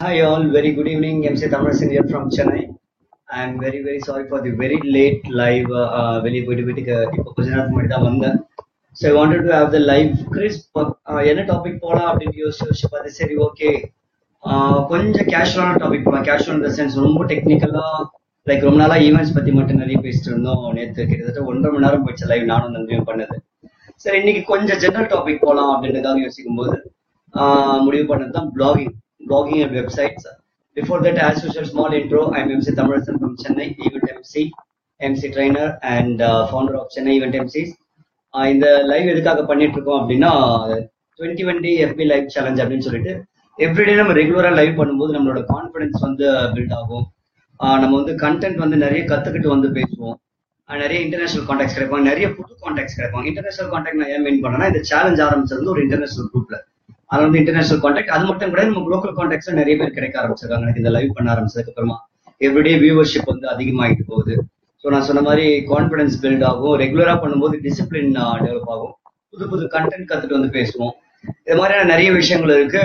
Hi all, very good evening. MC Thamarasan here from Chennai. I'm very very sorry for the very late live. Uh, வெளியே போயிட்டு வீட்டுக்கு இப்போ கொஞ்ச நேரத்துக்கு முன்னாடி தான் வந்தேன் so I wanted to have the live கிறிஸ் என்ன டாபிக் போகலாம் அப்படின்னு யோசிச்சு யோசிச்சு பார்த்து சரி ஓகே கொஞ்சம் கேஷுவலான டாபிக் போகலாம் கேஷுவல் இந்த சென்ஸ் ரொம்ப டெக்னிக்கலா லைக் ரொம்ப நாளா ஈவெண்ட்ஸ் பத்தி மட்டும் நிறைய பேசிட்டு இருந்தோம் நேற்று கிட்டத்தட்ட ஒன்றரை மணி நேரம் போயிடுச்சு லைவ் நானும் நன்றியும் பண்ணது சரி இன்னைக்கு கொஞ்சம் ஜென்ரல் டாபிக் போகலாம் அப்படின்றதுக்காக யோசிக்கும் போது ஆஹ் முடிவு பண்ணது தான் blogging blogging and websites before that as usual small intro I am MC Tamilarasan from Chennai event MC MC trainer and founder of Chennai event MCs இந்த லைவ் எதுக்காக பண்ணிட்டு இருக்கோம் அப்படின்னா டுவெண்ட்டி டுவெண்ட்டி எஃபி லைவ் சேலஞ்ச் அப்படின்னு சொல்லிட்டு எவ்ரிடே நம்ம ரெகுலரா லைவ் பண்ணும்போது நம்மளோட கான்ஃபிடன்ஸ் வந்து பில்ட் ஆகும் ஆஹ் நம்ம வந்து கண்டென்ட் வந்து நிறைய கத்துக்கிட்டு வந்து பேசுவோம் ஆஹ் நிறைய இன்டர்நேஷனல் கான்டாக்ட்ஸ் கிடைப்பாங்க நிறைய புது கான்டாக்ட்ஸ் கிடைப்பாங்க இன்டர்நேஷனல் கான்டாக்ட் நான் ஏன் மீன் பண்ணேன்னா இந்த சேலஞ்ச் ஆரம்பிச்சது வந்து ஒரு இன்டர்நேஷனல் குரூப்ல அது வந்து இன்டர்நேஷனல் கான்டாக்ட் அது மட்டும் கிடையாது நம்ம லோக்கல் கான்டாக்ட்ஸ் நிறைய பேர் கிடைக்க ஆரம்பிச்சிருக்காங்க எனக்கு இந்த லைவ் பண்ண ஆரம்பிச்சதுக்கு அப்புறமா எவ்ரிடே வியூவர்ஷிப் வந்து அதிகமாகிட்டு போகுது ஸோ நான் சொன்ன மாதிரி கான்ஃபிடன்ஸ் பில்ட் ஆகும் ரெகுலரா பண்ணும்போது டிசிப்ளின் டெவலப் ஆகும் புது புது கண்டென்ட் கத்துட்டு வந்து பேசுவோம் இது மாதிரியான நிறைய விஷயங்கள் இருக்கு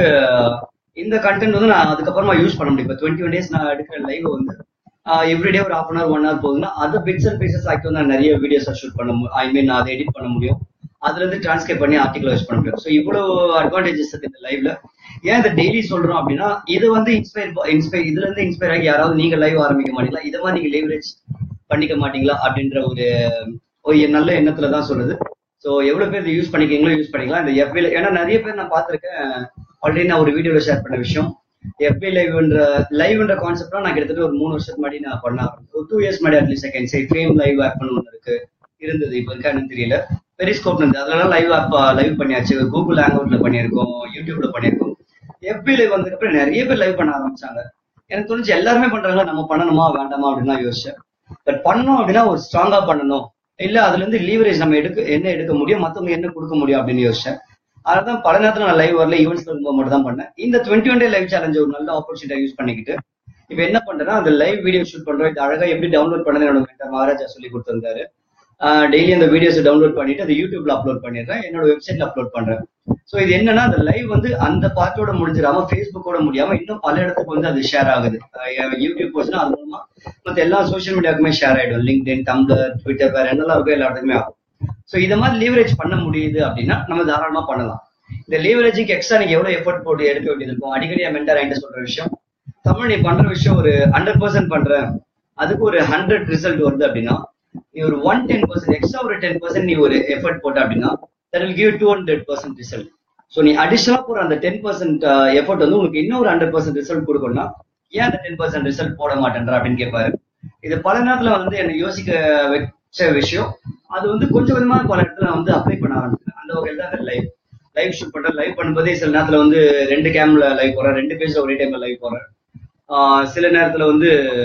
இந்த கண்டென்ட் வந்து நான் அதுக்கப்புறமா யூஸ் பண்ண முடியும் இப்போ டுவெண்ட்டி ஒன் டேஸ் நான் எடுக்கிற லைவ் வந்து எவ்ரிடே ஒரு half an hour one hour போகுதுன்னா அது பிட்ஸ் அண்ட் பீசஸ் ஆக்கி வந்து நான் நிறைய வீடியோஸ் ஷூட் பண்ண முடியும் ஐ மீன் அதை எடிட் பண்ண முடியும் அதுல இருந்து டிரான்ஸ்கிரைப் பண்ணி ஆர்டிகல் யூஸ் பண்ண முடியும் ஸோ இவ்வளவு அட்வான்டேஜஸ் இருக்கு இந்த லைவ்ல ஏன் இதை டெய்லி சொல்றோம் அப்படின்னா இது வந்து இன்ஸ்பயர் இன்ஸ்பயர் இதுல இருந்து இன்ஸ்பயர் ஆகி யாராவது நீங்க லைவ் ஆரம்பிக்க மாட்டீங்களா இதை மாதிரி நீங்க லேவரேஜ் பண்ணிக்க மாட்டீங்களா அப்படின்ற ஒரு ஒரு நல்ல எண்ணத்துல தான் சொல்லுது ஸோ எவ்வளவு பேர் இதை யூஸ் பண்ணிக்கிறீங்களோ யூஸ் பண்ணிக்கலாம் இந்த எஃபில ஏன்னா நிறைய பேர் நான் பார்த்திருக்கேன் ஆல்ரெடி நான் ஒரு வீடியோல ஷேர் பண்ண விஷயம் எஃபி லைவ்ன்ற லைவ்ன்ற கான்செப்ட்லாம் நான் கிட்டத்தட்ட ஒரு மூணு வருஷத்துக்கு முன்னாடி நான் பண்ண ஆரம்பிச்சேன் ஒரு டூ இயர்ஸ் முன்னாடி அட்லீஸ்ட் செகண்ட் சை ஃபேம் லைவ் ஆப்னு ஒன்று இருக்கு இருந்தது இப்போ இருக்கா என்னன்னு தெரியல பெரிஸ்கோப் இருந்து அதெல்லாம் லைவ் ஆப் லைவ் பண்ணியாச்சு கூகுள் ஹேங் அவுட்ல பண்ணியிருக்கோம் யூடியூப்ல பண்ணியிருக்கோம் எஃபி லைவ் வந்ததுக்கு அப்புறம் நிறைய பேர் லைவ் பண்ண ஆரம்பிச்சாங்க எனக்கு தெரிஞ்சு எல்லாருமே பண்றாங்க நம்ம பண்ணணுமா வேண்டாமா அப்படின்னு தான் யோசிச்சேன் பட் பண்ணோம் அப்படின்னா ஒரு ஸ்ட்ராங்கா பண்ணணும் இல்ல அதுல இருந்து லீவரேஜ் நம்ம எடுக்க என்ன எடுக்க முடியும் மத்தவங்க என்ன கொடுக்க முடியும் அப்படின்னு யோசிச்சேன் அதான் பல நேரத்துல நான் லைவ் வரல ஈவெண்ட்ஸ் இருக்கும்போது மட்டும் தான் பண்ணேன் இந்த twenty one day live challenge ஒரு நல்ல ஆப்பர்ச்சுனிட்டி யூஸ் பண்ணிக்கிட்டு இப்போ என்ன பண்றேன்னா அந்த லைவ் வீடியோ ஷூட் பண்றோம் இது அழகா எப்படி டவுன்லோட் பண்ணது என்னோட மென்டர் மகாராஜா சொல்லி கொடுத்திருந்தாரு டெய்லி அந்த வீடியோஸ் டவுன்லோட் பண்ணிட்டு அதை யூடியூப்ல அப்லோட் பண்ணிடுறேன் என்னோட வெப்சைட்ல அப்லோட் பண்றேன் ஸோ இது என்னன்னா அந்த லைவ் வந்து அந்த பார்ட்டோட முடிஞ்சிடாம ஃபேஸ்புக்கோட முடியாம இன்னும் பல இடத்துக்கு வந்து அது ஷேர் ஆகுது யூடியூப் போச்சுன்னா அது மூலமா மற்ற எல்லா சோஷியல் மீடியாவுக்குமே ஷேர் ஆயிடும் லிங்க்டின் டம்ளர் ட்விட்டர் வேற என்னெல்லாம் இருக்கோ எல்லா இடத்துக்குமே ஆகும் ஸோ இதை மாதிரி லீவரேஜ் பண்ண முடியுது அப்படின்னா நம்ம தாராளமா பண்ணலாம் இந்த லீவரேஜுக்கு எக்ஸ்ட்ரா நீங்க எவ்வளவு எஃபர்ட் போட்டு எடுக்க வேண்டியது இருக்கும் அடிக்கடி என் மென்டர் என்கிட்ட சொல்ற விஷயம் தமிழ் நீ பண்ற விஷயம் ஒரு ஹண்ட்ரட் பர்சன்ட் பண்ற அதுக்கு ஒரு ஹண்ட்ரட் ரிசல்ட் வருது அப்படின்னா நீ ஒரு ஒன் டென் பர்சன்ட் எக்ஸ்ட்ரா ஒரு டென் பர்சன்ட் நீ ஒரு எஃபர்ட் போட்ட அப்படின்னா that will give two hundred percent result so நீ அடிஷனலா போற அந்த டென் பர்சன்ட் எஃபர்ட் வந்து உங்களுக்கு இன்னொரு ஹண்ட்ரட் பர்சன்ட் ரிசல்ட் கொடுக்கணும்னா ஏன் அந்த டென் பர்சன்ட் ரிசல்ட் போட மாட்டேன்ற அப்படின்னு கேட்பாரு இது பல நேரத்துல வந்து என்னை யோசிக்க வச்ச விஷயம் அது வந்து கொஞ்சம் கொஞ்சமா பல இடத்துல நான் வந்து அப்ளை பண்ண ஆரம்பிச்சேன் அந்த வகையில் தான் லைவ் லைவ் ஷூட் பண்றேன் லைவ் பண்ணும்போதே சில நேரத்துல வந்து ரெண்டு கேம்ல லைவ் போறேன் ரெண்டு பேஜ்ல ஒரே டைம்ல லைவ் போறேன் சில நேரத்துல வந்து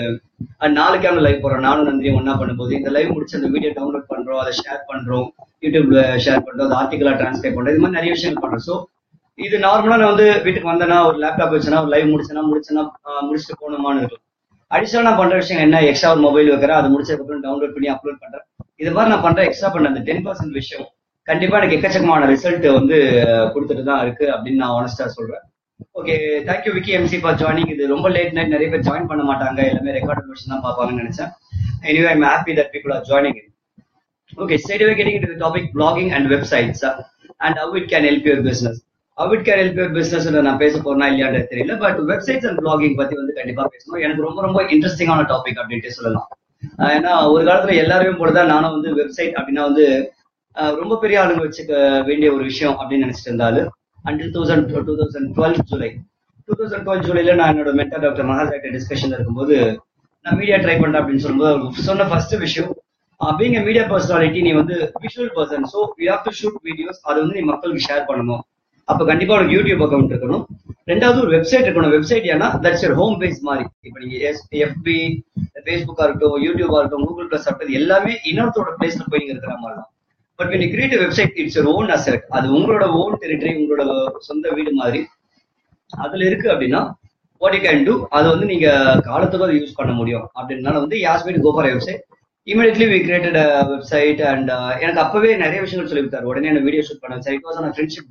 நாலு கேம்ல லைவ் போறோம் நானும் நந்திரியும் ஒன்னா பண்ணும்போது இந்த லைவ் முடிச்சு அந்த வீடியோ டவுன்லோட் பண்றோம் அதை ஷேர் பண்றோம் யூடியூப்ல ஷேர் பண்றோம் அதை ஆர்டிகலா டிரான்ஸ்லேட் பண்றோம் இது மாதிரி நிறைய விஷயங்கள் பண்றோம் ஸோ இது நார்மலா நான் வந்து வீட்டுக்கு வந்தேன்னா ஒரு லேப்டாப் வச்சேன்னா ஒரு லைவ் முடிச்சேன்னா முடிச்சேன்னா முடிச்சுட்டு போகணுமான்னு இருக்கும் அடிஷனலா நான் பண்ற விஷயம் என்ன எக்ஸ்ட்ரா ஒரு மொபைல் வைக்கிறேன் அது முடிச்சதுக்கப்புறம் டவுன்லோட் பண்ணி அப்லோட் பண்றேன் இது மாதிரி நான் பண்ற எக்ஸ்ட்ரா பண்ண அந்த டென் பர்சன்ட் விஷயம் கண்டிப்பா எனக்கு எக்கச்சக்கமான ரிசல்ட் வந்து கொடுத்துட்டு தான் இருக்கு அப்படின்னு நான் ஆனஸ்டா சொல்றேன் okay thank you Vicky MC for joining இது ரொம்ப லேட் நைட் நிறைய பேர் ஜாயின் பண்ண மாட்டாங்க எல்லாமே ரெக்கார்ட் கொஸ்டின் தான் பார்ப்பாங்கன்னு நினைச்சேன் anyway I'm happy that people are joining okay straight away getting to topic blogging and websites and how it can help your business how it can help your business நான் பேச போறேனா இல்லையான்றது தெரியல but websites and blogging பத்தி வந்து கண்டிப்பா பேசணும் எனக்கு ரொம்ப ரொம்ப இன்ட்ரெஸ்டிங்கான டாபிக் அப்படின்ட்டு சொல்லலாம் ஏன்னா ஒரு காலத்துல எல்லாருமே போலதான் நானும் வந்து வெப்சைட் அப்படின்னா வந்து ரொம்ப பெரிய ஆளுங்க வச்சுக்க வேண்டிய ஒரு விஷயம் அப்படின்னு நினைச்சிட்டு இருந்தாலும் until thousand two thousand twelve July two thousand twelve ஜூலைல நான் என்னோட மென்டர் டாக்டர் மகாஜாக்டர் டிஸ்கஷன் இருக்கும்போது நான் மீடியா ட்ரை பண்றேன் அப்படின்னு சொல்லும்போது சொன்ன ஃபர்ஸ்ட் விஷயம் பீங் மீடியா பர்சனாலிட்டி நீ வந்து visual person so you have to shoot videos அதை வந்து நீ மக்களுக்கு ஷேர் பண்ணணும் அப்ப கண்டிப்பா உனக்கு யூடியூப் அக்கௌண்ட் இருக்கணும் ரெண்டாவது ஒரு வெப்சைட் இருக்கணும் வெப்சைட் ஏன்னா தட்ஸ் யர் ஹோம் பேஸ் மாதிரி இப்போ நீங்க எஃபி ஃபேஸ்புக்கா இருக்கட்டும் யூடியூபா இருக்கட்டும் கூகுள் பிளஸ் ஆகட்டும் எல்லாமே இன்னொருத்தோட பிளேஸ்ல போய் நீங்க இருக்கிற மாதிரி தான் but when create website it's ஒரு ஓன் அசெட் அது உங்களோட ஓன் டெரிட்டரி உங்களோட சொந்த வீடு மாதிரி அதுல இருக்கு அப்படின்னா வாட் யூ கேன் டூ அது வந்து நீங்க காலத்துக்கும் அதை யூஸ் பண்ண முடியும் அப்படின்னால வந்து as meet go for website immediately we created website and எனக்கு அப்பவே நிறைய விஷயங்கள் சொல்லி கொடுத்தாரு உடனே என்ன வீடியோ ஷூட் பண்ண சரி it was on friendship day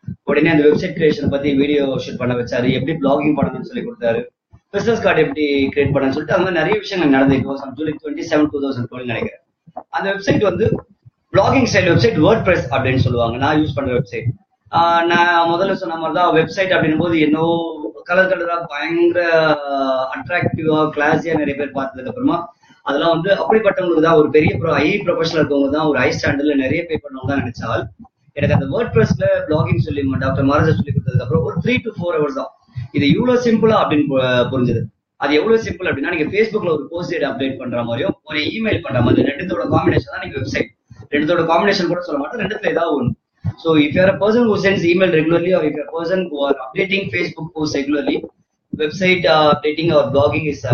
உடனே அந்த வெப்சைட் கிரியேஷன் பத்தி வீடியோ ஷூட் பண்ண வச்சாரு எப்படி பிளாகிங் பண்ணணும்னு சொல்லி கொடுத்தாரு பிசினஸ் கார்டு எப்படி கிரியேட் பண்ணணும்னு சொல்லிட்டு அந்த மாதிரி நிறைய விஷயங்கள் நடந்து இப்போ July twenty seven two thousand twelve நினைக்கிறேன் அந்த வெப்சைட் வந்து blogging style website WordPress அப்படின்னு சொல்லுவாங்க நான் யூஸ் பண்ற வெப்சைட் நான் முதல்ல சொன்ன மாதிரி தான் வெப்சைட் அப்படின்னும் போது என்னவோ கலர் கலரா பயங்கர அட்ராக்டிவா கிளாஸியா நிறைய பேர் பார்த்ததுக்கு அப்புறமா அதெல்லாம் வந்து அப்படிப்பட்டவங்களுக்கு தான் ஒரு பெரிய ஐ ப்ரொஃபஷனல் இருக்கவங்க தான் ஒரு ஐ ஸ்டாண்டர்ட்ல நிறைய பே பண்ணவங்க தான் நினைச்சால் எனக்கு அந்த வேர்ட் பிரஸ்ல பிளாகிங் சொல்லி டாக்டர் மகாராஜா சொல்லி கொடுத்ததுக்கு அப்புறம் ஒரு த்ரீ டு ஃபோர் ஹவர்ஸ் தான் இது இவ்வளவு சிம்பிளா அப்படின்னு பு- புரிஞ்சுது அது எவ்வளவு சிம்பிள் அப்படின்னா நீங்க Facebookல ஒரு போஸ்ட் அப்டேட் பண்ற மாதிரியும் ஒரு இமெயில் பண்ற மாதிரி ரெண்டுத்தோட காம்பினேஷன் தான் நீங்க வெப்சைட் ரெண்டுத்தோட காம்பினேஷன் கூட சொல்ல மாட்டேன் ரெண்டுத்துல ஏதாவது ஒன்று so if you're person who sends email regularly or if you're person who are updating Facebook post regularly website updating or blogging is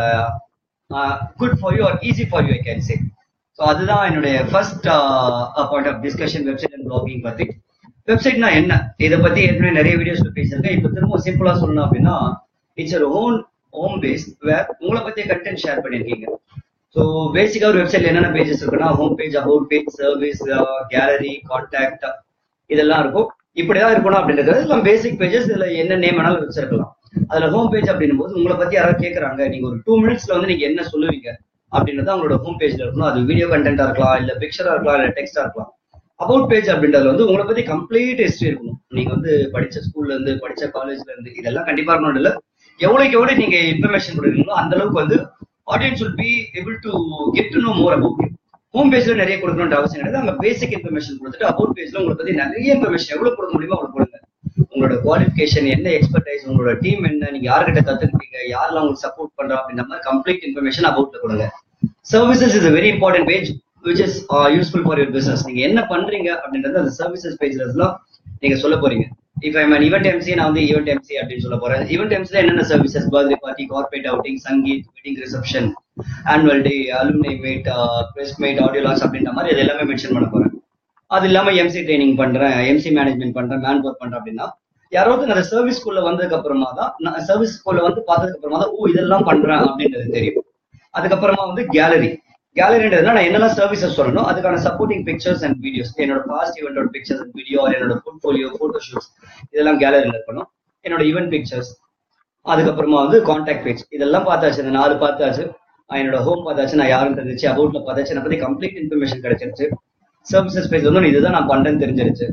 good for you or easy for you I can say so அதுதான் என்னுடைய first point of discussion website and blogging பத்தி வெப்சைட்னா என்ன இதை பத்தி ஏற்கனவே நிறைய வீடியோஸ்ல பேசியிருக்கேன் இப்போ திரும்ப சிம்பிளா சொல்லணும் அப்படின்னா இட்ஸ் ஒரு ஓன் ஹோம் பேஸ் வேர் உங்களை பத்திய கண்டென்ட் ஷேர் பண்ணிருக்கீங்க ஸோ பேசிக்கா ஒரு வெப்சைட்ல என்னென்ன பேஜஸ் இருக்குன்னா home page about page service gallery contact இதெல்லாம் இருக்கும் இப்படிதான் இருக்கணும் அப்படின்றது நம்ம பேசிக் பேஜஸ் இதுல என்ன நேம் வேணாலும் வச்சிருக்கலாம் அதுல ஹோம் பேஜ் அப்படின்னும் போது உங்களை பத்தி யாராவது கேக்குறாங்க நீங்க ஒரு டூ மினிட்ஸ்ல வந்து நீங்க என்ன சொல்லுவீங்க அப்படின்றது அவங்களோட ஹோம் பேஜ்ல இருக்கணும் அது வீடியோ கண்டென்ட்டா இருக்கலாம் இல்ல பிக்சரா இருக்கலாம் இல்ல டெக்ஸ்டா இருக்கலாம் அபவுட் பேஜ் அப்படின்றதுல வந்து உங்களை பத்தி கம்ப்ளீட் ஹிஸ்டரி இருக்கணும் நீங்க வந்து படிச்ச ஸ்கூல்ல இருந்து படிச்ச காலேஜ்ல இருந்து இதெல்லாம் கண்டிப்பா இருக்கணும் இல்ல எவ்வளவுக்கு எவ்வளவு நீங்க இன்ஃபர்மேஷன் கொடுக்குறீங்களோ அந்த அளவுக்கு வந்து audience will be able to get to know more about you home பேஜ்ல நிறைய கொடுக்கணும்ன்ற அவசியம் கிடையாது அங்க பேசிக் இன்ஃபர்மேஷன் கொடுத்துட்டு அபவுட் பேஜ்ல உங்களை பத்தி நிறைய இன்ஃபர்மேஷன் எவ்வளவு கொடுக்க முடியுமோ அவ்வளவு கொடுங்க உங்களோட குவாலிஃபிகேஷன் என்ன எக்ஸ்பர்டைஸ் உங்களோட டீம் என்ன நீங்க யார்கிட்ட கத்துக்கிட்டீங்க யாரெல்லாம் உங்களுக்கு சப்போர்ட் பண்றா அப்படின்ற மாதிரி கம்ப்ளீட் இன்ஃபர்மேஷன் அபவுட்ல கொடுங்க services is a very important page which is useful for your business நீங்க என்ன பண்றீங்க அப்படின்றது அந்த சர்வீசஸ் பேஜ்ல எல்லாம் நீங்க சொல்ல போறீங்க if I man event MC நான் வந்து ஈவெண்ட் எம்சி அப்படின்னு சொல்ல போறேன் ஈவெண்ட் எம்சில என்னென்ன services birthday party corporate outing sangeet wedding reception annual day alumni meet press meet audio launch அப்படின்ற மாதிரி இது எல்லாமே மென்ஷன் பண்ண போறேன் அது இல்லாம எம்சி ட்ரைனிங் பண்றேன் எம்சி மேனேஜ்மெண்ட் பண்றேன் மேன் ஒர்க் பண்றேன் அப்படின்னா யாராவது அந்த சர்வீஸ் ஸ்கூல்ல வந்ததுக்கு அப்புறமா தான் நான் சர்வீஸ் ஸ்கூல்ல வந்து பார்த்ததுக்கு அப்புறமா தான் ஓ இதெல்லாம் பண்றேன் அப்படின்றது தெரியும் அதுக்கப்புறமா வந்து கேலரி கேலரின்றதுனா நான் என்னெல்லாம் சர்வீசஸ் சொல்லணும் அதுக்கான சப்போர்ட்டிங் பிக்சர்ஸ் அண்ட் வீடியோஸ் என்னோட பாஸ்ட் ஈவெண்டோட பிக்சர்ஸ் அண்ட் வீடியோ என்னோட போர்ட்ஃபோலியோ போட்டோ ஷூட்ஸ் இதெல்லாம் கேலரியில் இருக்கணும் என்னோட ஈவெண்ட் பிக்சர்ஸ் அதுக்கப்புறமா வந்து காண்டாக்ட் பேஜ் இதெல்லாம் பார்த்தாச்சு இந்த நாலு பார்த்தாச்சு ஆஹ் என்னோட ஹோம் பார்த்தாச்சு நான் யாரும் தெரிஞ்சிச்சு அபவுட்ல பார்த்தாச்சு என்னை பத்தி கம்ப்ளீட் இன்ஃபர்மேஷன் கிடைச்சிருச்சு சர்வீசஸ் பேஜ் வந்து இதுதான் நான் பண்றேன்னு தெரிஞ்சிருச்சு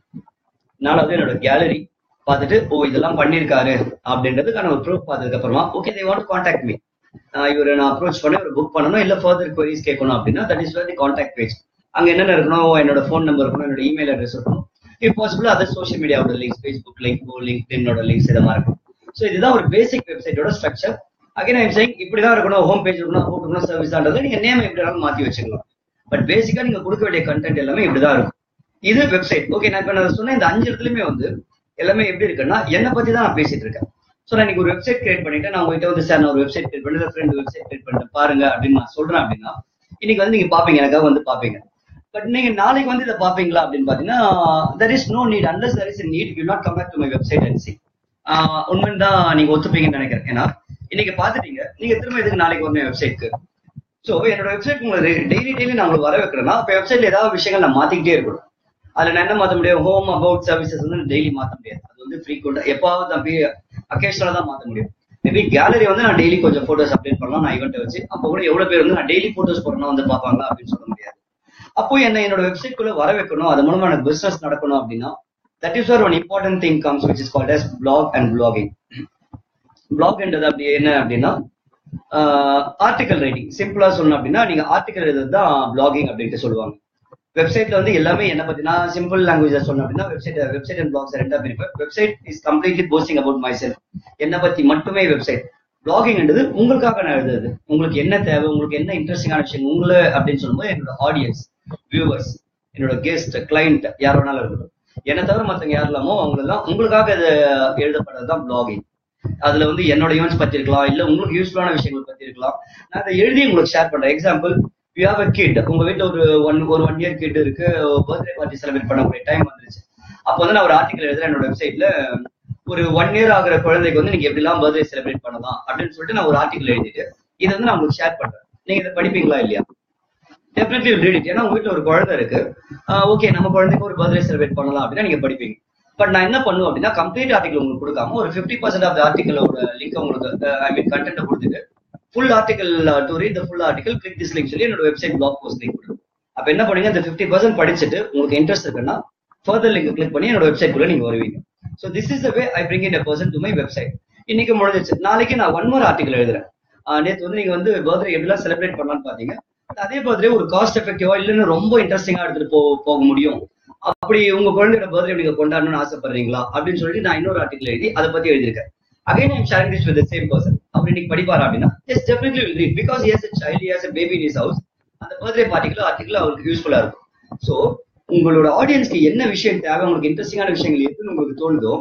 நாலாவது என்னோட கேலரி பார்த்துட்டு ஓ இதெல்லாம் பண்ணியிருக்காரு அப்படின்றதுக்கான ஒரு ப்ரூஃப் பார்த்ததுக்கு அப்புறமா okay they want contact me இவரை நான் அப்ரோச் பண்ணி ஒரு புக் பண்ணணும் இல்ல ஃபர்தர் queries கேட்கணும் அப்படின்னா that is the contact page அங்க என்னென்ன இருக்கணும் என்னோட ஃபோன் நம்பர் இருக்கணும் என்னோட இமெயில் அட்ரஸ் இருக்கணும் இஃப் பாசிபிள் அதர் சோஷியல் மீடியாவோட லிங்க்ஸ் ஃபேஸ்புக் லிங்க் லிங்க் என்னோட லிங்க்ஸ் இதை மாதிரி இருக்கும் ஸோ இதுதான் ஒரு பேசிக் வெப்சைட்டோட ஸ்ட்ரக்சர் அகைன் ஐம் சேயிங் இப்படிதான் இருக்கணும் ஹோம் பேஜ் இருக்கணும் அபவுட் இருக்கணும் சர்வீஸ் நீங்க நேம் எப்படி வேணாலும் மாத்தி வச்சுக்கலாம் பட் பேசிக்கா நீங்க கொடுக்க வேண்டிய கண்டென்ட் எல்லாமே இப்படிதான் இருக்கும் இது வெப்சைட் ஓகே நான் இப்ப நான் சொன்ன இந்த அஞ்சு இடத்துலயுமே வந்து எல்லாமே எப்படி இருக்குன்னா என்னை பத்தி தான் நான் பேசிட்டு இருக்கேன் ஸோ நான் இன்னைக்கு ஒரு வெப்சைட் கிரியேட் பண்ணிட்டு நான் உங்ககிட்ட வந்து சார் நான் ஒரு வெப்சைட் கிரியேட் பண்ணி ஃப்ரெண்ட் வெப்சைட் கிரியேட் பண்ணிட்டு பாருங்க அப்படின்னு நான் சொல்றேன் அப்படின்னா இன்னைக்கு வந்து நீங்க பாப்பீங்க எனக்காக வந்து பாப்பீங்க பட் நீங்க நாளைக்கு வந்து இதை பாப்பீங்களா அப்படின்னு பாத்தீங்கன்னா there is no need unless there is need you not come back to my website and see உண்மைன்னு தான் நீங்க ஒத்துப்பீங்கன்னு நினைக்கிறேன் ஏன்னா இன்னைக்கு பாத்துட்டீங்க நீங்க திரும்ப இதுக்கு நாளைக்கு வரணும் வெப்சைட்க்கு ஸோ என்னோட வெப்சைட் உங்களுக்கு டெய்லி டெய்லி நான் உங்களுக்கு வர வைக்கிறேன்னா இப்போ வெப்சைட்ல ஏதாவது விஷயங்கள் நான் மாத்திக்கிட்டே இருக்கணும் அதுல நான் என்ன மாத்த முடியும் ஹோம் அபவுட் சர்வீசஸ் வந்து டெய்லி மாத்த முடியாது அது வந்து ஃப்ரீக்வெண்டா எப்பாவது தம்பி அக்கேஷனலா தான் மாத்த முடியும் மேபி கேலரி வந்து நான் டெய்லி கொஞ்சம் போட்டோஸ் அப்டேட் பண்ணலாம் நான் ஈவெண்ட் வச்சு அப்போ கூட எவ்வளவு பேர் வந்து நான் டெய்லி போட்டோஸ் போடணும் வந்து பார்ப்பாங்களா அப்படின்னு சொல்ல முடியாது அப்போ என்ன என்னோட வெப்சைட் குள்ள வர வைக்கணும் அது மூலமா எனக்கு பிசினஸ் நடக்கணும் அப்படின்னா that is one important thing comes which is called as blog and blogging பிளாக்ன்றது அப்படி என்ன அப்படின்னா ஆர்டிகல் ரைட்டிங் சிம்பிளா சொல்லணும் அப்படின்னா நீங்க ஆர்டிகல் எழுதுறது தான் பிளாகிங் அப்படின்ட்டு சொல்லுவாங்க வெப்சைட்ல வந்து எல்லாமே என்ன பத்தினா சிம்பிள் லாங்குவேஜ் சொல்லணும் அப்படின்னா வெப்சைட் வெப்சைட் அண்ட் பிளாக்ஸ் ரெண்டா பிரிப்பேன் website is completely posting about myself என்ன பத்தி மட்டுமே வெப்சைட் பிளாகிங்ன்றது உங்களுக்காக நான் எழுதுறது உங்களுக்கு என்ன தேவை உங்களுக்கு என்ன இன்ட்ரெஸ்டிங்கான விஷயம் உங்களை அப்படின்னு சொல்லும்போது என்னோட ஆடியன்ஸ் வியூவர்ஸ் என்னோட கெஸ்ட் கிளைண்ட் யார் வேணாலும் இருக்கட்டும் என்ன தவிர மத்தவங்க யார் இல்லாமோ அவங்களெல்லாம் உங்களுக்காக இது எழுதப்படுறது தான் பிளாகிங் அதுல வந்து என்னோட ஈவெண்ட்ஸ் பத்தி இருக்கலாம் இல்ல உங்களுக்கு யூஸ்ஃபுல்லான விஷயங்கள் பத்தி இருக்கலாம் நான் அதை எழுதி உங்களுக்கு ஷேர் பண்றேன் example you have a kid உங்க வீட்டுல ஒரு ஒன் ஒரு ஒன் இயர் கிட் இருக்கு பர்த்டே பார்ட்டி செலிப்ரேட் பண்ணக்கூடிய டைம் வந்துருச்சு அப்போ வந்து நான் ஒரு ஆர்டிகல் எழுதுறேன் என்னோட வெப்சைட்ல ஒரு ஒன் இயர் ஆகுற குழந்தைக்கு வந்து நீங்க எப்படிலாம் பர்த்டே செலிப்ரேட் பண்ணலாம் அப்படின்னு சொல்லிட்டு நான் ஒரு ஆர்டிகல் எழுதிட்டு இதை வந்து நான் உங்களுக்கு ஷேர் பண்றேன் நீங்க இதை படிப்பீங்களா இல்லையா டெஃபினெட்லி ரீட் இட் ஏன்னா உங்க வீட்டுல ஒரு குழந்தை இருக்கு ஓகே நம்ம குழந்தைக்கு ஒரு பர்த்டே செலிப்ரேட் பண்ணலாம் அப்படின்னா நீங்க படிப்பீங்க பட் நான் என்ன பண்ணுவேன் அப்படின்னா கம்ப்ளீட் ஆர்டிகல் உங்களுக்கு கொடுக்காம ஒரு ஃபிஃப்டி பர்சன்ட் ஆஃப் ஆர்டிகலோட லிங்க் உங்களுக்கு ஐ மீன் கண்டென்ட் கொடுத்துட்டு full article to read the full article click this link சொல்லி என்னோட வெப்சைட் பிளாக் போஸ்ட் லிங்க் கொடுக்கும் அப்ப என்ன பண்ணுவீங்க அந்த ஃபிஃப்டி பர்சன்ட் படிச்சுட்டு உங்களுக்கு இன்ட்ரெஸ்ட் இருக்குன்னா ஃபர்தர் லிங்க் கிளிக் பண்ணி என்னோட வெப்சைட் குள்ள நீங்க வருவீங்க so this is the way I bring in person to my website இன்னைக்கு முடிஞ்சிச்சு நாளைக்கு நான் ஒன் மோர் ஆர்டிகல் எழுதுறேன் நேற்று வந்து நீங்க வந்து பர்த்டே எப்படிலாம் செலிப்ரேட் பண்ணலாம்னு பாத்தீங்க அதே பர்த்டே ஒரு காஸ்ட் எஃபெக்டிவா இல்லைன்னு ரொம்ப இன்ட்ரெஸ்டிங்கா எடுத்துட்டு போ போக முடியும் அப்படி உங்க குழந்தையோட பர்த்டே நீங்க கொண்டாடணும்னு ஆசைப்படுறீங்களா அப்படின்னு சொல்லிட்டு நான் இன்னொரு ஆர்டிகல் எழுதி அதை பத்தி எழுதியிருக்கேன் again I'm sharing this with same person அப்படி இன்னைக்கு படிப்பாரா அப்படின்னா yes definitely will read because his child his baby in his house அந்த பர்த்டே பார்ட்டிக்குள்ள ஆர்டிகல் அவருக்கு யூஸ்ஃபுல்லா இருக்கும் ஸோ உங்களோட ஆடியன்ஸ்க்கு என்ன விஷயம் தேவை உங்களுக்கு இன்ட்ரெஸ்டிங்கான விஷயங்கள் எதுன்னு உங்களுக்கு தோணுதோ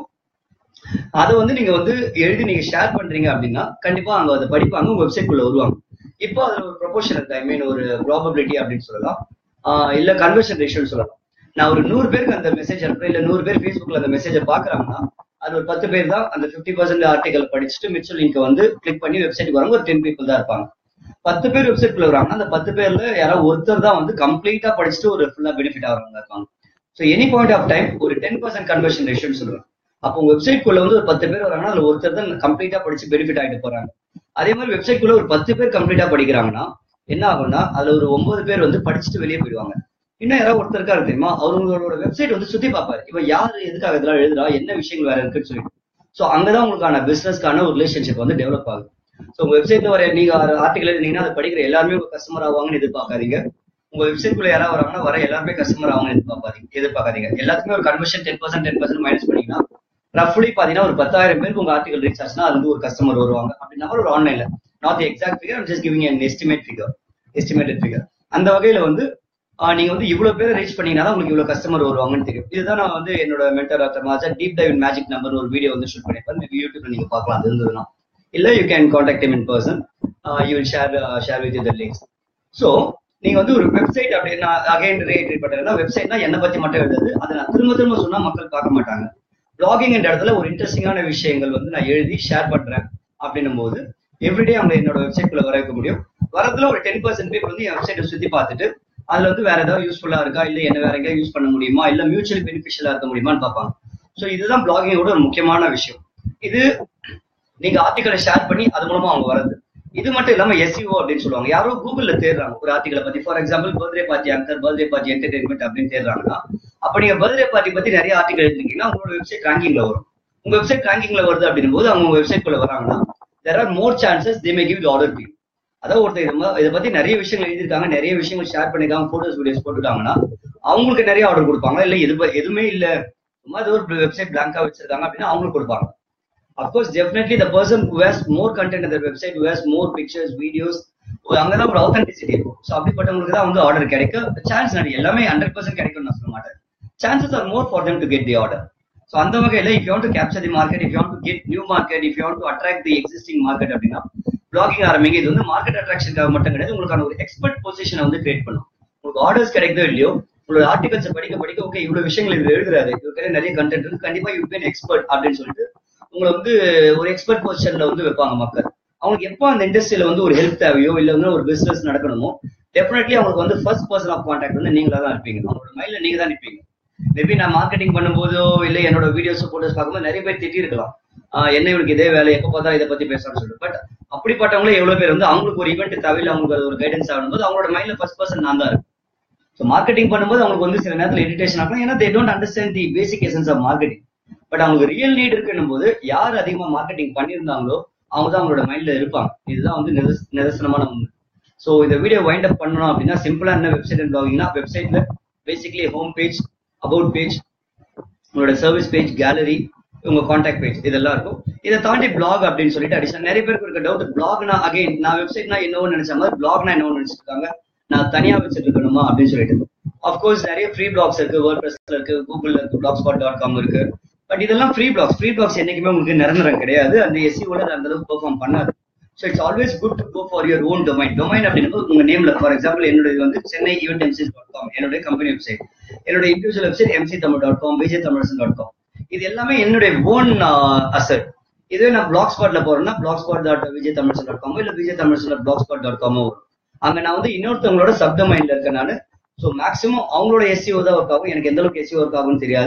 அதை வந்து நீங்க வந்து எழுதி நீங்க ஷேர் பண்றீங்க அப்படின்னா கண்டிப்பா அவங்க அதை படிப்பாங்க உங்க வெப்சைட் குள்ள வருவாங்க இப்போ அதுல ஒரு ப்ரொபோஷன் இருக்கு ஐ மீன் ஒரு ப்ராபபிலிட்டி அப்படின்னு சொல்லலாம் ஆஹ் இல்ல கன்வர்ஷன் ரேஷியோன்னு சொல்லலாம் நான் ஒரு நூறு பேருக்கு அந்த மெசேஜ் அனுப்புறேன் இல்ல நூறு பேர் ஃபேஸ்புக்ல அந்த மெசேஜை பாக்குறாங்கன்னா அது ஒரு பத்து பேர் தான் அந்த ஃபிஃப்டி பர்சன்ட் ஆர்டிகல் படிச்சுட்டு மிச்சம் லிங்க் வந்து கிளிக் பண்ணி வெப்சைட் வராங்க ஒரு டென் பீப்புள் தான் இருப்பாங்க பத்து பேர் வெப்சைட் குள்ள வராங்க அந்த பத்து பேர்ல யாராவது ஒருத்தர் தான் வந்து கம்ப்ளீட்டா படிச்சுட்டு ஒரு ஃபுல்லா பெனிஃபிட் ஆகிறவங்க இருப்பாங்க so any point of time ஒரு டென் பர்சன்ட் கன்வர்ஷன் ரேஷியோன்னு சொல்லுவேன் அப்போ உங்க வெப்சைட் குள்ள வந்து ஒரு பத்து பேர் வராங்கன்னா அதுல ஒருத்தர் தான் கம்ப்ளீட்டா படிச்சு பெனிஃபிட் ஆகிட்டு போறாங்க அதே மாதிரி வெப்சைட் குள்ள ஒரு பத்து பேர் கம்ப்ளீட்டா படிக்கிறாங்கன்னா என்ன ஆகும்னா அதுல ஒரு ஒன்பது பேர் வந்து படிச்சுட்டு வெளியே போயிடுவாங்க இன்னும் யாராவது ஒருத்தர் இருக்காரு தெரியுமா அவங்களோட வெப்சைட் வந்து சுத்தி பார்ப்பாரு இவன் யாரு எதுக்காக இதெல்லாம் எழுதுறா என்ன விஷயங்கள் வேற இருக்குன்னு சொல்லிட்டு ஸோ அங்கதான் உங்களுக்கான பிசினஸ்க்கான ஒரு ரிலேஷன்ஷிப் வந்து டெவலப் ஆகுது ஸோ உங்க வெப்சைட்ல வர நீங்க ஆர்டிகல் எழுதினீங்கன்னா அதை படிக்கிற எல்லாருமே உங்க கஸ்டமர் ஆவாங்கன்னு எதிர்பார்க்காதீங்க உங்க வெப்சைட் குள்ள யாராவது வராங்கன்னா வர எல்லாருமே கஸ்டமர் ஆவாங்கன்னு எதிர்பார்க்காதீங்க எதிர்பார்க்காதீங்க எல்லாத்துக்குமே ஒரு conversion ten percent ten percent minus பண்ணீங்கன்னா ரஃப்லி பாத்தீங்கன்னா ஒரு பத்தாயிரம் பேருக்கு உங்க ஆர்டிகல் ரீச் ஆச்சுன்னா அது வந்து ஒரு கஸ்டமர் வருவாங்க அப்படின்னா ஒரு ஆன்லைன்ல not exact figure just giving an estimate figure estimated figure அந்த வகையில வந்து ஆஹ் நீங்க வந்து இவ்வளவு பேரை ரீச் பண்ணீங்கன்னா தான் உங்களுக்கு இவ்வளவு கஸ்டமர் வருவாங்கன்னு தெரியும் இதுதான் நான் வந்து என்னோட மென்டர் ஆத்தர் மாஜா டீப் டைவ் மேஜிக் நம்பர் ஒரு வீடியோ வந்து ஷூட் பண்ணிருப்பேன் யூடியூப்ல நீங்க பார்க்கலாம் அது இருந்ததுன்னா இல்ல you can contact in person you will share share with the links so நீங்க வந்து ஒரு வெப்சைட் அப்படின்னு அகைன் ரீட்ரீட் பண்றேன்னா வெப்சைட்னா என்ன பத்தி மட்டும் எழுதுது அதை நான் திரும்ப திரும்ப சொன்னா மக்கள் பார்க்க மாட்டாங்க பிளாகிங் என்ற இடத்துல ஒரு இன்ட்ரெஸ்டிங்கான விஷயங்கள் வந்து நான் எழுதி ஷேர் பண்றேன் அப்படின்னும் போது எவ்ரிடே அவங்க என்னோட வெப்சைட் குள்ள வர வைக்க முடியும் வரதுல ஒரு டென் பர்சன்ட் பேர் வந்து என் வெப்சைட்டை சுத்தி பார்த்துட்டு அதுல வந்து வேற ஏதாவது யூஸ்ஃபுல்லா இருக்கா இல்ல என்ன வேற எங்கேயா யூஸ் பண்ண முடியுமா இல்ல மியூச்சுவல் பெனிஃபிஷியலா இருக்க முடியுமான்னு பார்ப்பாங்க ஸோ இதுதான் பிளாகிங்கோட ஒரு முக்கியமான விஷயம் இது நீங்க ஆர்டிகளை ஷேர் பண்ணி அது மூலமா அவங்க வரது இது மட்டும் இல்லாம எஸ்இஓ அப்படின்னு சொல்லுவாங்க யாரோ கூகுள்ல தேடுறாங்க ஒரு ஆர்டிகளை பத்தி for example birthday party anchor birthday party entertainment அப்படின்னு தேடுறாங்கன்னா அப்ப நீங்க பர்த்டே பார்ட்டி பத்தி நிறைய ஆர்டிகல் எழுதிருக்கீங்கன்னா உங்களோட வெப்சைட் ரேங்கிங்ல வரும் உங்க வெப்சைட் ரேங்கிங்ல வருது அப்படின்னும் போது அவங்க உங்க வெப்சைட் குள்ள வராங்கன்னா there are more chances they may give the order to அதாவது ஒருத்தர் இது மா- இதை பத்தி நிறைய விஷயங்கள் எழுதியிருக்காங்க நிறைய விஷயங்கள் ஷேர் பண்ணிருக்காங்க போட்டோஸ் வீடியோஸ் போட்டுருக்காங்கன்னா அவங்களுக்கு நிறைய ஆர்டர் கொடுப்பாங்க இல்ல எது ப- எதுவுமே இல்ல சும்மா ஏதோ ஒரு வெப்சைட் பிளாங்கா வச்சிருக்காங்க அப்படின்னா அவங்களுக்கு கொடுப்பாங்க of course definitely the person who has more content அந்த website who has more pictures videos அங்கதான் ஒரு ஆத்தென்டிசிட்டி இருக்கும் ஸோ அப்படிப்பட்டவங்களுக்கு தான் வந்து ஆர்டர் கிடைக்க சான்ஸ் நிறைய எல்லாமே ஹண்ட்ரட் பர்சன்ட் கிடைக்கும்னு நான் சொல்ல மாட்டேன் chances are more for them to get the order so அந்த வகையில if you to capture the market if you to get new market if you to attract the existing market அப்படின்னா blogging ஆரம்பிங்க இது வந்து மார்க்கெட் அட்ராக்ஷனுக்காக மட்டும் கிடையாது உங்களுக்கான ஒரு எக்ஸ்பர்ட் பொசிஷனை வந்து கிரியேட் பண்ணும் உங்களுக்கு ஆர்டர்ஸ் கிடைக்குதோ இல்லையோ உங்களோட ஆர்டிகல்ஸ் படிக்க படிக்க ஓகே இவ்வளவு விஷயங்கள் இதுல எழுதுறாரு இவருக்கு நிறைய கண்டென்ட் இருக்கு கண்டிப்பா யூ கேன் எக்ஸ்பர்ட் அப்படின்னு சொல்லிட்டு உங்களை வந்து ஒரு எக்ஸ்பர்ட் பொசிஷன்ல வந்து வைப்பாங்க மக்கள் அவங்களுக்கு எப்போ அந்த இண்டஸ்ட்ரியில வந்து ஒரு ஹெல்ப் தேவையோ இல்ல வந்து ஒரு பிசினஸ் நடக்கணுமோ டெஃபினெட்லி அவங்களுக்கு வந்து ஃபர்ஸ்ட் பர்சன் ஆஃப் கான்டாக்ட் வந்து நீங்களா தான் இருப்பீங்க அவங்களோட மைண்ட்ல நீங்க தான் நிற்பீங்க மேபி நான் மார்க்கெட்டிங் பண்ணும்போதோ இல்ல என்னோட வீடியோஸ் போட்டோஸ் பார்க்கும்போது நிறைய பேர் திட்டி இருக்கலாம் ஆஹ் என்ன இவனுக்கு இதே வேலை எப்ப பார்த்தா இதை பத்தி பேசணும்னு சொல்லிட்டு பட் அப்படிப்பட்டவங்களே எவ்வளவு பேர் வந்து அவங்களுக்கு ஒரு ஈவெண்ட் தேவையில்லை அவங்களுக்கு அது ஒரு கைடன்ஸ் ஆகும்போது அவங்களோட மைண்ட்ல ஃபர்ஸ்ட் பர்சன் நான் தான் இருக்கும் ஸோ மார்க்கெட்டிங் பண்ணும்போது அவங்களுக்கு வந்து சில நேரத்தில் இரிட்டேஷன் ஆகும் ஏன்னா they don't understand the basic essence of marketing but அவங்களுக்கு ரியல் நீட் இருக்குன்னும் போது யார் அதிகமா மார்க்கெட்டிங் பண்ணியிருந்தாங்களோ அவங்க தான் அவங்களோட மைண்ட்ல இருப்பாங்க இதுதான் வந்து நிதர்ச- நிதர்சனமான உண்மை ஸோ இந்த வீடியோ வைண்ட் அப் பண்ணணும் அப்படின்னா சிம்பிளா என்ன வெப்சைட் அண்ட் பிளாகிங்னா வெப்சைட்ல basically home page about page உங்களோட சர்வீஸ் பேஜ் கேலரி உங்க காண்டாக்ட் பேஜ் இதெல்லாம் இருக்கும் இதை தாண்டி பிளாக் அப்படின்னு சொல்லிட்டு அடிஷனல் நிறைய பேருக்கு இருக்க டவுட் பிளாக்னா அகைன் நான் வெப்சைட்னா என்னவோ நினைச்ச மாதிரி பிளாக்னா என்னவோ நினைச்சிட்டு இருக்காங்க நான் தனியா வச்சுட்டு இருக்கணுமா அப்படின்னு சொல்லிட்டு அஃப்கோர்ஸ் நிறைய ஃப்ரீ பிளாக்ஸ் இருக்கு வேர்ட் ப்ரெஸ்ல இருக்கு கூகுள்ல இருக்கு பிளாக் ஸ்பாட் டாட் காம் இருக்கு பட் இதெல்லாம் ஃப்ரீ பிளாக்ஸ் ஃப்ரீ பிளாக்ஸ் என்னைக்குமே உங்களுக்கு நிரந்தரம் கிடையாது அந்த எஸ்சிஓல அந்த அளவுக்கு பெர்ஃபார்ம் பண்ணாது so it's always good to go for your own domain domain அப்படின்னு உங்க நேம்ல ஃபார் எக்ஸாம்பிள் என்னோட இது வந்து Chennai event MC dot com என்னுடைய கம்பெனி வெப்சைட் என்னோட individual website MC Tamil dot com Vijay Tamilarasan dot com இது எல்லாமே என்னுடைய ஓன் அசட் இதுவே நான் பிளாக் ஸ்பாட்ல போறேன்னா Blogspot dot Vijay Tamilarasan dot காமோ இல்ல Vijay Tamilarasan dot Blogspot dot காமோ வரும் அங்க நான் வந்து இன்னொருத்தவங்களோட சப் டொமைன்ல இருக்கேன் நானு ஸோ மேக்ஸிமம் அவங்களோட எஸ்சிஓ தான் ஒர்க் ஆகும் எனக்கு எந்த அளவுக்கு எஸ்சிஓ ஒர்க் ஆகும்னு தெரியாது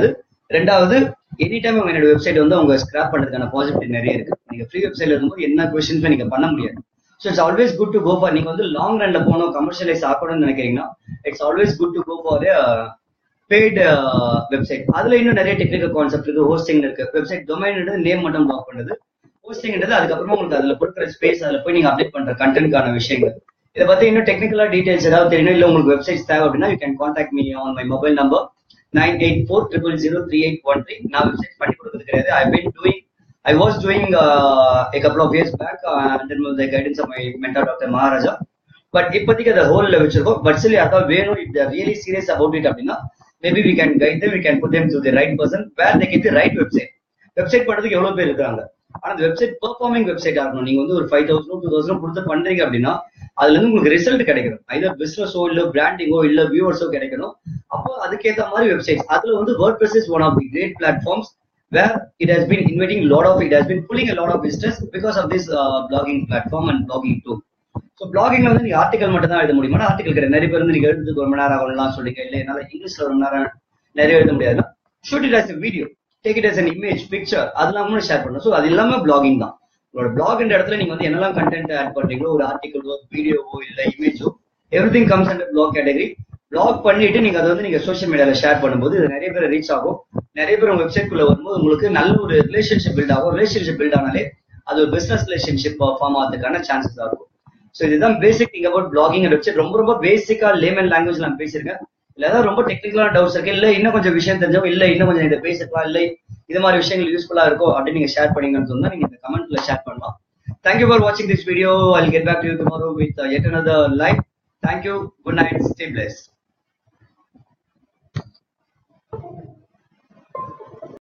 ரெண்டாவது எனி டைம் என்னோட வெப்சைட் வந்து அவங்க ஸ்கிராப் பண்றதுக்கான பாசிபிலிட்டி நிறைய இருக்கு நீங்க ஃப்ரீ வெப்சைட்ல இருக்கும்போது என்ன கொஸ்டின்ஸ் நீங்க பண்ண முடியாது so it's always good to go for நீங்க வந்து லாங் ரன்ல போகணும் கமர்ஷியலைஸ் ஆகணும்னு நினைக்கிறீங்கன்னா it's always good to go for paid website அதுல இன்னும் நிறைய டெக்னிக்கல் கான்செப்ட் இருக்கு ஹோஸ்டிங் இருக்கு வெப்சைட் டொமைன்ன்றது நேம் மட்டும் பிளாக் பண்ணுது ஹோஸ்டிங்ன்றது அதுக்கப்புறமா உங்களுக்கு அதுல கொடுக்குற ஸ்பேஸ் அதுல போய் நீங்க அப்டேட் பண்ற கண்டென்ட்கான விஷயங்கள் இதை பத்தி இன்னும் டெக்னிக்கலா டீடைல்ஸ் ஏதாவது தெரியணும் இல்ல உங்களுக்கு வெப்சைட்ஸ் தேவை அப்படின்னா you can contact me on my mobile number nine eight four triple zero three eight one three நான் வெப்சைட் பண்ணி கொடுக்குறது கிடையாது I been doing I was doing a couple of years back uh, under the guidance of my mentor doctor Maharaja but இப்போதைக்கு அதை ஹோல்ல வச்சிருக்கோம் but சில அதான் வேணும் if there really serious about it அப்படின்னா maybe we can guide them we can put them to the right person where they get the right website website பண்றதுக்கு எவ்வளவு பேர் இருக்காங்க ஆனா அந்த வெப்சைட் பெர்ஃபார்மிங் வெப்சைட்டா இருக்கணும் நீங்க வந்து ஒரு ஃபைவ் தௌசண்ட் டூ தௌசண்ட் கொடுத்து பண்றீங்க அப்படின்னா அதுல இருந்து உங்களுக்கு ரிசல்ட் கிடைக்கணும் ஐதர் பிசினஸோ இல்ல பிராண்டிங்கோ இல்ல வியூவர்ஸோ கிடைக்கணும் அப்போ அதுக்கேத்த மாதிரி வெப்சைட்ஸ் அதுல வந்து WordPress is one of the great platforms where it has been inviting a lot of it has been pulling a lot of business because of this uh, blogging platform and blogging tool so பிளாகிங்ல வந்து நீங்க article மட்டும் தான் எழுத முடியுமா article கிடையாது நிறைய பேர் வந்து நீங்க எழுதுறதுக்கு ஒரு மணி நேரம் ஆகலாம் சொல்லிங்க இல்ல என்னால இங்கிலீஷ்ல ஒரு மணி நேரம் நிறைய எழுத முடியாதுன்னா shoot it as video take it as an image picture அதெல்லாம் ஷேர் பண்ணணும் ஸோ அது எல்லாமே பிளாகிங் தான் உங்களோட பிளாக்ன்ற இடத்துல நீங்க வந்து என்னெல்லாம் கண்டென்ட் ஆட் பண்றீங்களோ ஒரு ஆர்டிகலோ வீடியோவோ இல்ல இமேஜோ everything comes under blog category blog பண்ணிட்டு நீங்க அதை வந்து நீங்க சோஷியல் மீடியால ஷேர் பண்ணும்போது இது நிறைய பேர் ரீச் ஆகும் நிறைய பேர் உங்க வெப்சைட் குள்ள வரும்போது உங்களுக்கு நல்ல ஒரு ரிலேஷன்ஷிப் பில்ட் ஆகும் ரிலேஷன்ஷிப் பில்ட் ஆனாலே அது ஒரு பிசினஸ் ரிலேஷன்ஷிப் ஃபார்ம் ஆகிறதுக்கான சான்சஸ் ஆகும் ஸோ இதுதான் basic thing about blogging website ரொம்ப ரொம்ப பேசிக்கா லேமன் லாங்குவேஜ் நான் பேசியிருக்கேன் இல்ல ஏதாவது ரொம்ப டெக்னிக்கலான டவுட்ஸ் இருக்கு இல்ல இன்னும் கொஞ்சம் விஷயம் தெரிஞ்சோம் இல்ல இன்னும் கொஞ்சம் இதை பேசிக்கலாம் இல்லை இது மாதிரி விஷயங்கள் யூஸ்ஃபுல்லா இருக்கும் அப்படின்னு நீங்க ஷேர் பண்ணீங்கன்னு சொன்னா நீங்க இந்த கமெண்ட்ல ஷேர் பண்ணலாம் தேங்க்யூ ஃபார் வாட்சிங் this video I get back to you tomorrow with yet another live thank you good night stay blessed